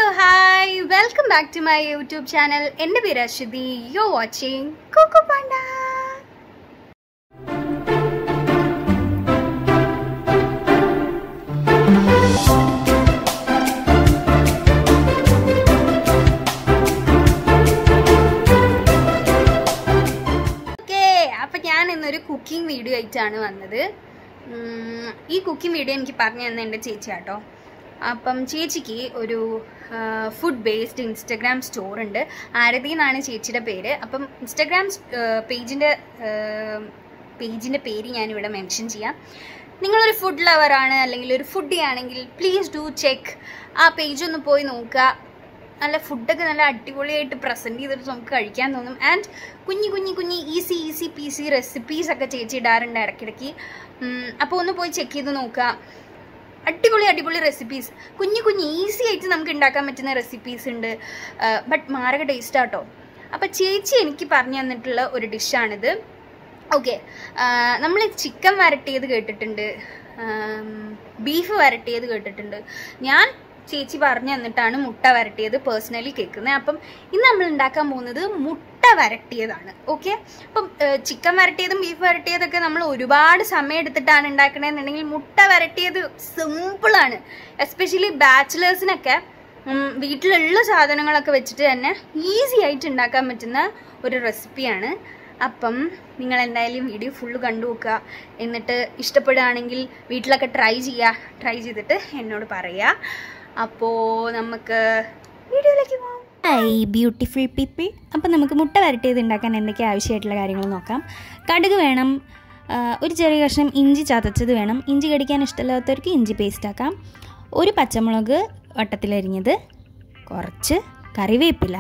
hi welcome back to my YouTube channel എൻ്റെ പേര് Aswathy you watching Cuckoo Panda okay അപ്പം ഞാൻ ഇന്നൊരു കുക്കിംഗ് വീഡിയോ ആയിട്ടാണ് വന്നത് ഉം, ഈ കുക്കിംഗ് വീഡിയോ എനിക്ക് പറഞ്ഞു തന്നെ എൻ്റെ ചേച്ചി കേട്ടോ അപ്പം ചേച്ചിക്ക് ഒരു ഫുഡ് ബേസ്ഡ് ഇൻസ്റ്റഗ്രാം സ്റ്റോർ ഉണ്ട് ആരതി എന്നാണ് ചേച്ചിയുടെ പേര് അപ്പം ഇൻസ്റ്റഗ്രാം പേജിൻ്റെ പേജിൻ്റെ പേര് ഞാനിവിടെ മെൻഷൻ ചെയ്യാം നിങ്ങളൊരു ഫുഡ് ലവറാണ് അല്ലെങ്കിൽ ഒരു ഫുഡി ആണെങ്കിൽ പ്ലീസ് ഡു ചെക്ക് ആ പേജ് ഒന്ന് പോയി നോക്കുക നല്ല ഫുഡൊക്കെ നല്ല അടിപൊളിയായിട്ട് പ്രസൻറ്റ് ചെയ്തിട്ട് നമുക്ക് കഴിക്കാൻ തോന്നും ആൻഡ് കുഞ്ഞു കുഞ്ഞു കുഞ്ഞു ഈസി ഈസി പീസി റെസിപ്പീസ് ഒക്കെ ചേച്ചി ഇടാറുണ്ട് ഇടയ്ക്കിടയ്ക്ക് അപ്പോൾ ഒന്ന് പോയി ചെക്ക് ചെയ്ത് നോക്കുക അടിപൊളി അടിപൊളി റെസിപ്പീസ് കുഞ്ഞു കുഞ്ഞു ഈസി ആയിട്ട് നമുക്ക് ഉണ്ടാക്കാൻ പറ്റുന്ന റെസിപ്പീസ് ഉണ്ട് ബട്ട് മാരക ടേസ്റ്റ് ആട്ടോ അപ്പോൾ ചേച്ചി എനിക്ക് പറഞ്ഞു തന്നിട്ടുള്ള ഒരു ഡിഷാണിത് ഓക്കെ നമ്മൾ ചിക്കൻ വരട്ടിയത് കേട്ടിട്ടുണ്ട് ബീഫ് വരട്ടിയത് കേട്ടിട്ടുണ്ട് ഞാൻ ചേച്ചി പറഞ്ഞു തന്നിട്ടാണ് മുട്ട വരട്ടിയത് പേഴ്സണലി കേൾക്കുന്നത് അപ്പം ഇന്ന് നമ്മൾ ഉണ്ടാക്കാൻ പോകുന്നത് മുട്ട വരട്ടിയതാണ് ഓക്കെ അപ്പം ചിക്കൻ വരട്ടിയതും ബീഫ് വരട്ടിയതൊക്കെ നമ്മൾ ഒരുപാട് സമയം എടുത്തിട്ടാണ് ഉണ്ടാക്കണമെന്നുണ്ടെങ്കിൽ മുട്ട വരട്ടിയത് സിമ്പിളാണ് എസ്പെഷ്യലി ബാച്ചിലേഴ്സിനൊക്കെ വീട്ടിലുള്ള സാധനങ്ങളൊക്കെ വെച്ചിട്ട് തന്നെ ഈസി ആയിട്ട് ഉണ്ടാക്കാൻ പറ്റുന്ന ഒരു റെസിപ്പിയാണ് അപ്പം നിങ്ങൾ എന്തായാലും വീഡിയോ ഫുള്ള് കണ്ടു നോക്കുക എന്നിട്ട് ഇഷ്ടപ്പെടുകയാണെങ്കിൽ വീട്ടിലൊക്കെ ട്രൈ ചെയ്യുക ട്രൈ ചെയ്തിട്ട് എന്നോട് പറയുക അപ്പോൾ നമുക്ക് വീഡിയോയിലേക്ക് പോകാം ഹായ് ബ്യൂട്ടിഫുൾ പീപ്പിൾ അപ്പം നമുക്ക് മുട്ട വരട്ടിയത് ഉണ്ടാക്കാൻ എന്തൊക്കെ ആവശ്യമായിട്ടുള്ള കാര്യങ്ങൾ നോക്കാം കടുക് വേണം ആ, ഒരു ചെറിയ കഷ്ണം ഇഞ്ചി ചതച്ചത് വേണം ഇഞ്ചി കടിക്കാൻ ഇഷ്ടമില്ലാത്തവർക്ക് ഇഞ്ചി പേസ്റ്റ് ആക്കാം ഒരു പച്ചമുളക് വട്ടത്തിലരിഞ്ഞത് കുറച്ച് കറിവേപ്പില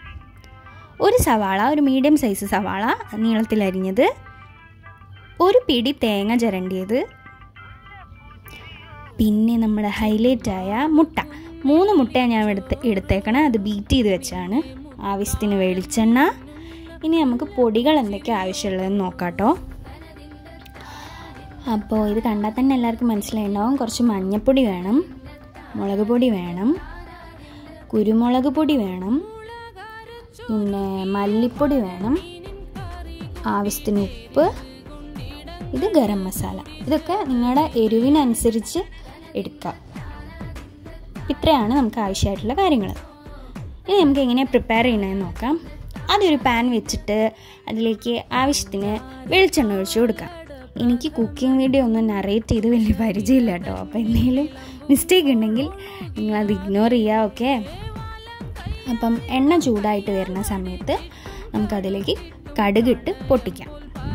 ഒരു സവാള ഒരു മീഡിയം സൈസ് സവാള നീളത്തിലരിഞ്ഞത് ഒരു പിടി തേങ്ങ ചിരണ്ടിയത് പിന്നെ നമ്മുടെ ഹൈലൈറ്റായ മുട്ട മൂന്ന് മുട്ടയാണ് ഞാൻ എടുത്ത് എടുത്തേക്കണേ അത് ബീറ്റ് ചെയ്ത് വെച്ചാണ് ആവശ്യത്തിന് വെളിച്ചെണ്ണ ഇനി നമുക്ക് പൊടികൾ എന്തൊക്കെ ആവശ്യമുള്ളതെന്ന് നോക്കാം കേട്ടോ അപ്പോൾ ഇത് കണ്ടാൽ തന്നെ എല്ലാവർക്കും മനസ്സിലായിട്ടുണ്ടാവും കുറച്ച് മഞ്ഞൾപ്പൊടി വേണം മുളക് പൊടി വേണം കുരുമുളക് പൊടി വേണം പിന്നെ മല്ലിപ്പൊടി വേണം ആവശ്യത്തിന് ഉപ്പ് ഇത് ഗരം മസാല ഇതൊക്കെ നിങ്ങളുടെ എരിവിനനുസരിച്ച് എടുക്കാം ഇത്രയാണ് നമുക്ക് ആവശ്യമായിട്ടുള്ള കാര്യങ്ങൾ ഇനി നമുക്ക് എങ്ങനെയാണ് പ്രിപ്പയർ ചെയ്യണമെന്ന് നോക്കാം ആദ്യം ഒരു പാൻ വെച്ചിട്ട് അതിലേക്ക് ആവശ്യത്തിന് വെളിച്ചെണ്ണ ഒഴിച്ചു കൊടുക്കാം എനിക്ക് കുക്കിംഗ് വീഡിയോ ഒന്നും നറേറ്റ് ചെയ്ത് വലിയ പരിചയമില്ല കേട്ടോ അപ്പോൾ എന്തെങ്കിലും മിസ്റ്റേക്ക് ഉണ്ടെങ്കിൽ നിങ്ങളത് ഇഗ്നോർ ചെയ്യുക ഓക്കെ അപ്പം എണ്ണ ചൂടായിട്ട് വരുന്ന സമയത്ത് നമുക്കതിലേക്ക് കടുകിട്ട് പൊട്ടിക്കാം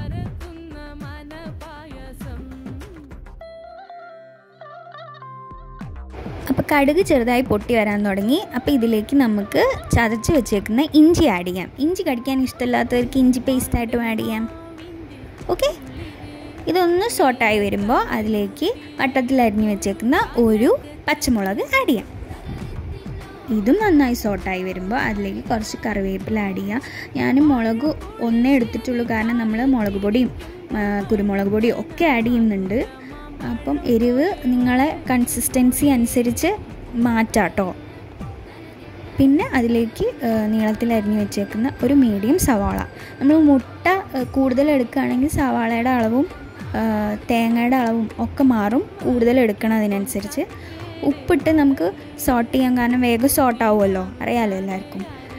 അപ്പോൾ കടുക് ചെറുതായി പൊട്ടി വരാൻ തുടങ്ങി അപ്പോൾ ഇതിലേക്ക് നമുക്ക് ചതച്ച് വെച്ചേക്കുന്ന ഇഞ്ചി ആഡ് ചെയ്യാം ഇഞ്ചി കടിക്കാൻ ഇഷ്ടമില്ലാത്തവർക്ക് ഇഞ്ചി പേസ്റ്റായിട്ടും ആഡ് ചെയ്യാം ഓക്കെ ഇതൊന്ന് സോട്ടായി വരുമ്പോൾ അതിലേക്ക് വട്ടത്തിൽ അരിഞ്ഞ് വെച്ചേക്കുന്ന ഒരു പച്ചമുളക് ആഡ് ചെയ്യാം ഇതും നന്നായി സോട്ടായി വരുമ്പോൾ അതിലേക്ക് കുറച്ച് കറിവേപ്പില ആഡ് ചെയ്യുക ഞാൻ മുളക് ഒന്നേ എടുത്തിട്ടുള്ളൂ കാരണം നമ്മൾ മുളക് പൊടിയും ആ, കുരുമുളക് പൊടിയും ഒക്കെ ആഡ് ചെയ്യുന്നുണ്ട് അപ്പം എരിവ് നിങ്ങളെ കൺസിസ്റ്റൻസി അനുസരിച്ച് മാറ്റാം കേട്ടോ പിന്നെ അതിലേക്ക് ആ, നീളത്തിൽ അരിഞ്ഞു വെച്ചേക്കുന്ന ഒരു മീഡിയം സവാള നമ്മൾ മുട്ട ആ, കൂടുതൽ എടുക്കുകയാണെങ്കിൽ സവാളയുടെ അളവും ആ, തേങ്ങയുടെ അളവും ഒക്കെ മാറും കൂടുതൽ എടുക്കണം അതിനനുസരിച്ച് ഉപ്പിട്ട് നമുക്ക് സോട്ട് ചെയ്യാം കാരണം വേഗം സോട്ട് ആവുമല്ലോ അറിയാമല്ലോ എല്ലാവർക്കും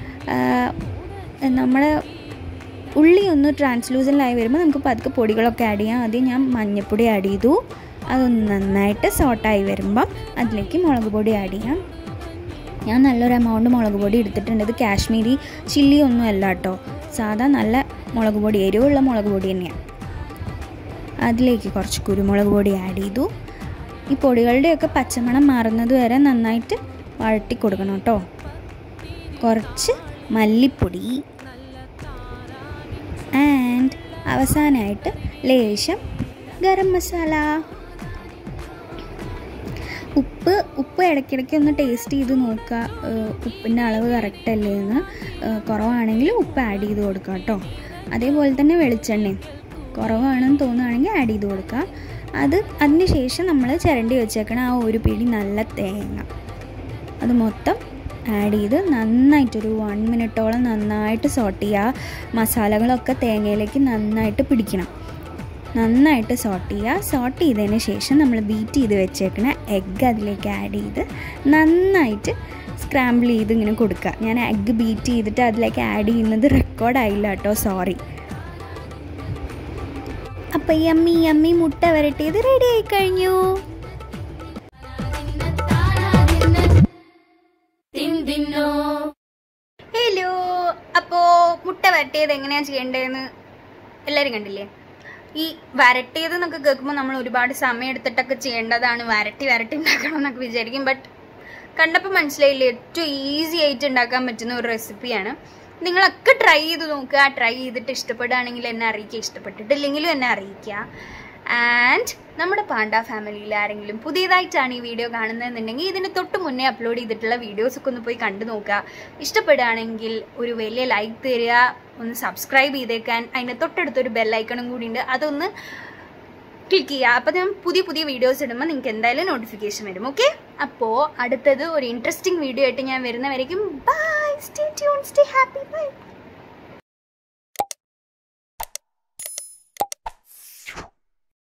നമ്മൾ ഉള്ളി ഒന്ന് ട്രാൻസ്ലൂസൻ്റായി വരുമ്പോൾ നമുക്ക് പതുക്കെ പൊടികളൊക്കെ ആഡ് ചെയ്യാം ആദ്യം ഞാൻ മഞ്ഞൾപ്പൊടി ആഡ് ചെയ്തു അതൊന്ന് നന്നായിട്ട് സോട്ടായി വരുമ്പം അതിലേക്ക് മുളക് പൊടി ആഡ് ചെയ്യാം ഞാൻ നല്ലൊരു എമൗണ്ട് മുളക് പൊടി എടുത്തിട്ടുണ്ട് ഇത് കാശ്മീരി ചില്ലി ഒന്നും അല്ല കേട്ടോ സാധാ നല്ല മുളക് പൊടി എരിവുള്ള മുളക് പൊടി തന്നെയാണ് അതിലേക്ക് കുറച്ച് കുരുമുളക് പൊടി ആഡ് ചെയ്തു ഈ പൊടികളുടെയൊക്കെ പച്ചമണം മാറുന്നത് വരെ നന്നായിട്ട് വഴട്ടി കൊടുക്കണം കേട്ടോ കുറച്ച് മല്ലിപ്പൊടി ആൻഡ് അവസാനമായിട്ട് ലേശം ഗരം മസാല ഉപ്പ് ഉപ്പ് ഇടയ്ക്കിടയ്ക്ക് ഒന്ന് ടേസ്റ്റ് ചെയ്ത് നോക്കുക ഏഹ് ഉപ്പിൻ്റെ അളവ് കറക്റ്റ് അല്ലേ എന്ന് ഏഹ് കുറവാണെങ്കിൽ ഉപ്പ് ആഡ് ചെയ്ത് കൊടുക്കുക കേട്ടോ അതേപോലെ തന്നെ വെളിച്ചെണ്ണയും കുറവാണെന്ന് തോന്നുകയാണെങ്കിൽ ആഡ് ചെയ്ത് കൊടുക്കുക അത് അതിന് ശേഷം നമ്മൾ ചിരണ്ടി വെച്ചേക്കണ ആ ഒരു പിടി നല്ല തേങ്ങ അത് മൊത്തം ആഡ് ചെയ്ത് നന്നായിട്ടൊരു വൺ മിനിറ്റോളം നന്നായിട്ട് സോട്ട് ചെയ്യുക മസാലകളൊക്കെ തേങ്ങയിലേക്ക് നന്നായിട്ട് പിടിക്കണം നന്നായിട്ട് സോട്ട് ചെയ്യുക സോട്ട് ചെയ്തതിന് ശേഷം നമ്മൾ ബീറ്റ് ചെയ്ത് വെച്ചേക്കണ എഗ്ഗ് അതിലേക്ക് ആഡ് ചെയ്ത് നന്നായിട്ട് സ്ക്രാമ്പിൾ ചെയ്ത് ഇങ്ങനെ കൊടുക്കുക ഞാൻ എഗ്ഗ് ബീറ്റ് ചെയ്തിട്ട് അതിലേക്ക് ആഡ് ചെയ്യുന്നത് റെക്കോർഡായില്ല കേട്ടോ സോറി അപ്പോൾ യമ്മി യമ്മി മുട്ട വരട്ടിയത് റെഡി ആയി കഴിഞ്ഞു ഹലോ അപ്പോ മുട്ട വരട്ടിയത് എങ്ങനെയാ ചെയ്യേണ്ടതെന്ന് എല്ലാവരും കണ്ടില്ലേ ഈ വരട്ടിയത് എന്നൊക്കെ കേൾക്കുമ്പോൾ നമ്മൾ ഒരുപാട് സമയം എടുത്തിട്ടൊക്കെ ചെയ്യേണ്ടതാണ് വരട്ടി വരട്ടി ഉണ്ടാക്കണം എന്നൊക്കെ വിചാരിക്കും ബട്ട് കണ്ടപ്പോൾ മനസ്സിലായില്ലേ ഏറ്റവും ഈസി ആയിട്ട് ഉണ്ടാക്കാൻ പറ്റുന്ന ഒരു റെസിപ്പിയാണ് നിങ്ങളൊക്കെ ട്രൈ ചെയ്ത് നോക്കുക ട്രൈ ചെയ്തിട്ട് ഇഷ്ടപ്പെടുകയാണെങ്കിൽ എന്നെ അറിയിക്കുക ഇഷ്ടപ്പെട്ടിട്ടില്ലെങ്കിലും എന്നെ അറിയിക്കുക ആൻഡ് നമ്മുടെ പാണ്ട ഫാമിലിയിൽ ആരെങ്കിലും പുതിയതായിട്ടാണ് ഈ വീഡിയോ കാണുന്നതെന്നുണ്ടെങ്കിൽ ഇതിന് തൊട്ട് മുന്നേ അപ്ലോഡ് ചെയ്തിട്ടുള്ള വീഡിയോസൊക്കെ ഒന്ന് പോയി കണ്ടു നോക്കുക ഇഷ്ടപ്പെടുകയാണെങ്കിൽ ഒരു വലിയ ലൈക്ക് തരിക ഒന്ന് സബ്സ്ക്രൈബ് ചെയ്തേക്കാൻ അതിൻ്റെ തൊട്ടടുത്തൊരു ബെല്ലൈക്കണും കൂടി ഉണ്ട് അതൊന്ന് ക്ലിക്ക് ചെയ്യുക അപ്പോൾ ഞാൻ പുതിയ പുതിയ വീഡിയോസ് ഇടുമ്പോൾ നിങ്ങൾക്ക് എന്തായാലും നോട്ടിഫിക്കേഷൻ വരും ഓക്കെ അപ്പോൾ അടുത്തത് ഒരു ഇൻട്രസ്റ്റിംഗ് വീഡിയോ ആയിട്ട് ഞാൻ വരുന്നവരേക്കും bye stay tune stay happy by